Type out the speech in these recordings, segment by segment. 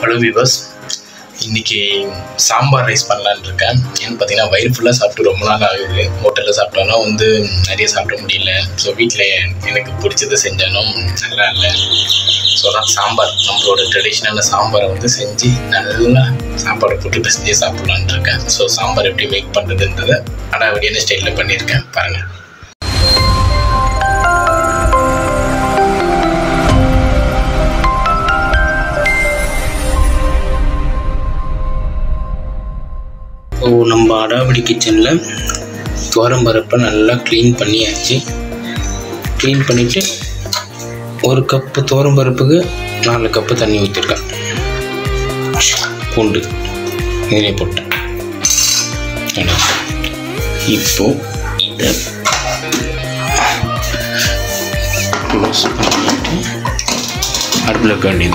hello viewers இன்னைக்கு sambar rice பண்ணலான்னு இருக்கேன் ஏன்னு பார்த்தீங்கன்னா வயிறு ஃபுல்லாக சாப்பிட்டு ரொம்ப நாள் ஆகுது ஹோட்டலில் சாப்பிட்டாலும் வந்து நிறைய சாப்பிட முடியல ஸோ வீட்டில் எனக்கு பிடிச்சதை செஞ்சாலும் நல்லா இல்லை ஸோ அதான் சாம்பார் நம்மளோட ட்ரெடிஷ்னலான சாம்பாரை வந்து செஞ்சு நல்லா சாப்பாடை போட்டு பிசைஞ்சு சாப்பிட்லான்னு இருக்கேன் ஸோ சாம்பார் எப்படி மேக் பண்ணுறதுன்றதை அடாவடியான ஸ்டைலில் பண்ணியிருக்கேன் பாருங்கள் ஸோ நம்ம அடாவடி கிச்சனில் துவரம்பருப்பை நல்லா க்ளீன் பண்ணியாச்சு க்ளீன் பண்ணிவிட்டு ஒரு கப்பு துவரம்பருப்புக்கு நாலு கப்பு தண்ணி ஊற்றிருக்கேன் பூண்டு இதிலே போட்டேன் இப்போ இதை க்ளோஸ் பண்ணிட்டு அடுப்பில் வைக்க வேண்டியது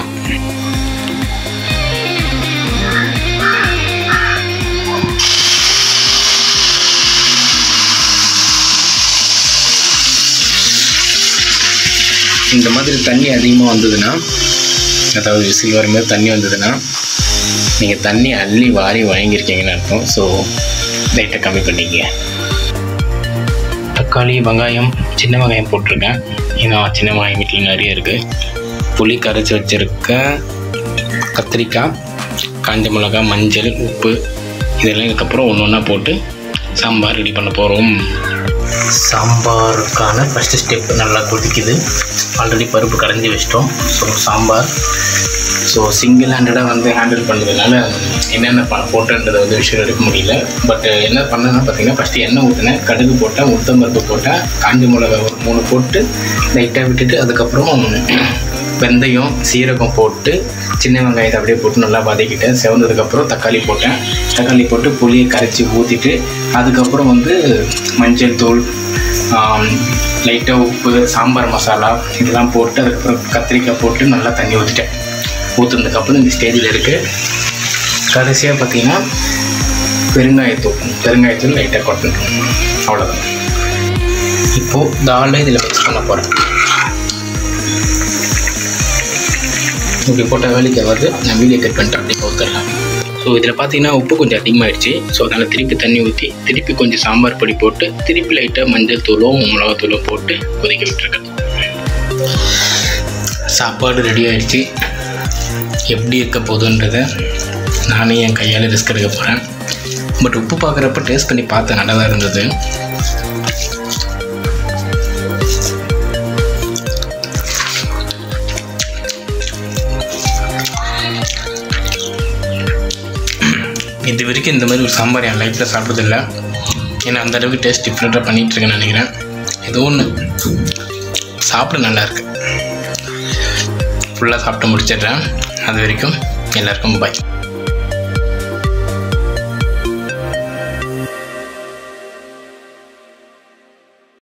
இந்த மாதிரி தண்ணி அதிகமாக வந்ததுன்னா அதாவது விசில் வர மாதிரி தண்ணி வந்ததுன்னா நீங்கள் தண்ணி அள்ளி வாரி வாங்கியிருக்கீங்கன்னு அர்த்தம் ஸோ லைட்டை கம்மி பண்ணிக்க தக்காளி வெங்காயம் சின்ன வெங்காயம் போட்டிருக்கேன் ஏன்னா சின்ன வெங்காயம் வீட்டில் நிறைய இருக்குது புளி கரைச்சி வச்சுருக்க கத்திரிக்காய் காஞ்ச மிளகா மஞ்சள் உப்பு இதெல்லாம் இதுக்கப்புறம் ஒன்று ஒன்றா போட்டு சாம்பார் ரெடி பண்ண போகிறோம் சாம்பாருக்கான ஃபஸ்ட்டு ஸ்டெப் நல்லா கொதிக்குது ஆல்ரெடி பருப்பு கடைஞ்சி வச்சிட்டோம் ஸோ சாம்பார் ஸோ சிங்கிள் ஹேண்டடாக வந்து ஹேண்டில் பண்ணுறதுனால என்னென்ன பண்ண போட்டேன்றதை வந்து விஷயம் எடுக்க முடியல பட் என்ன பண்ணேன்னா பார்த்தீங்கன்னா ஃபஸ்ட்டு எண்ணெய் ஊற்றினேன் கடுகு போட்டேன் உளுத்தம் பருப்பு போட்டேன் காஞ்ச மிளகா ஒரு மூணு போட்டு லைட்டாக விட்டுட்டு அதுக்கப்புறம் வெந்தயம் சீரகம் போட்டு சின்ன வெங்காயத்தை அப்படியே போட்டு நல்லா வதக்கிட்டேன் செவந்ததுக்கப்புறம் தக்காளி போட்டேன் தக்காளி போட்டு புளியை கரைச்சி ஊற்றிட்டு அதுக்கப்புறம் வந்து மஞ்சள் தூள் லைட்டாக உப்பு சாம்பார் மசாலா இதெல்லாம் போட்டு அதுக்கப்புறம் கத்திரிக்காய் போட்டு நல்லா தண்ணி ஊற்றிட்டேன் ஊற்றுனதுக்கப்புறம் இந்த ஸ்டேஜில் இருக்குது கடைசியாக பார்த்தீங்கன்னா பெருங்காயத்தூள் பெருங்காயத்தூள் லைட்டாக கொட்டணும் அவ்வளோதான் இப்போது தாலை இதில் மிக்ஸ் பண்ண போகிறேன் இப்படி போட்ட வேலைக்கு ஆகாது நான் வீடியோ கட் பண்ணிட்டு அப்படியே ஊற்றுறேன் ஸோ இதில் பார்த்தீங்கன்னா உப்பு கொஞ்சம் அதிகமாகிடுச்சு ஸோ அதனால் திருப்பி தண்ணி ஊற்றி திருப்பி கொஞ்சம் சாம்பார் பொடி போட்டு திருப்பி லைட்டாக மஞ்சள் தூளும் மிளகாத்தூளும் போட்டு கொதிக்க விட்டுருக்கேன் சாப்பாடு ரெடி ஆயிடுச்சு எப்படி இருக்க போகுதுன்றதை நானே என் கையால் ரிஸ்க் எடுக்க போகிறேன் பட் உப்பு பார்க்குறப்ப டேஸ்ட் பண்ணி பார்த்தேன் நல்லா தான் இருந்தது இது வரைக்கும் இந்த மாதிரி ஒரு சாம்பார் என் லைஃப்பில் சாப்பிட்டதில்ல ஏன்னா அந்த அளவுக்கு டேஸ்ட் டிஃப்ரெண்ட்டாக பண்ணிகிட்ருக்கேன்னு நினைக்கிறேன் ஏதோ ஒன்று சாப்பிட நல்லா இருக்கு ஃபுல்லாக சாப்பிட்டு முடிச்சிடுறேன் அது வரைக்கும் எல்லாருக்கும் பாய்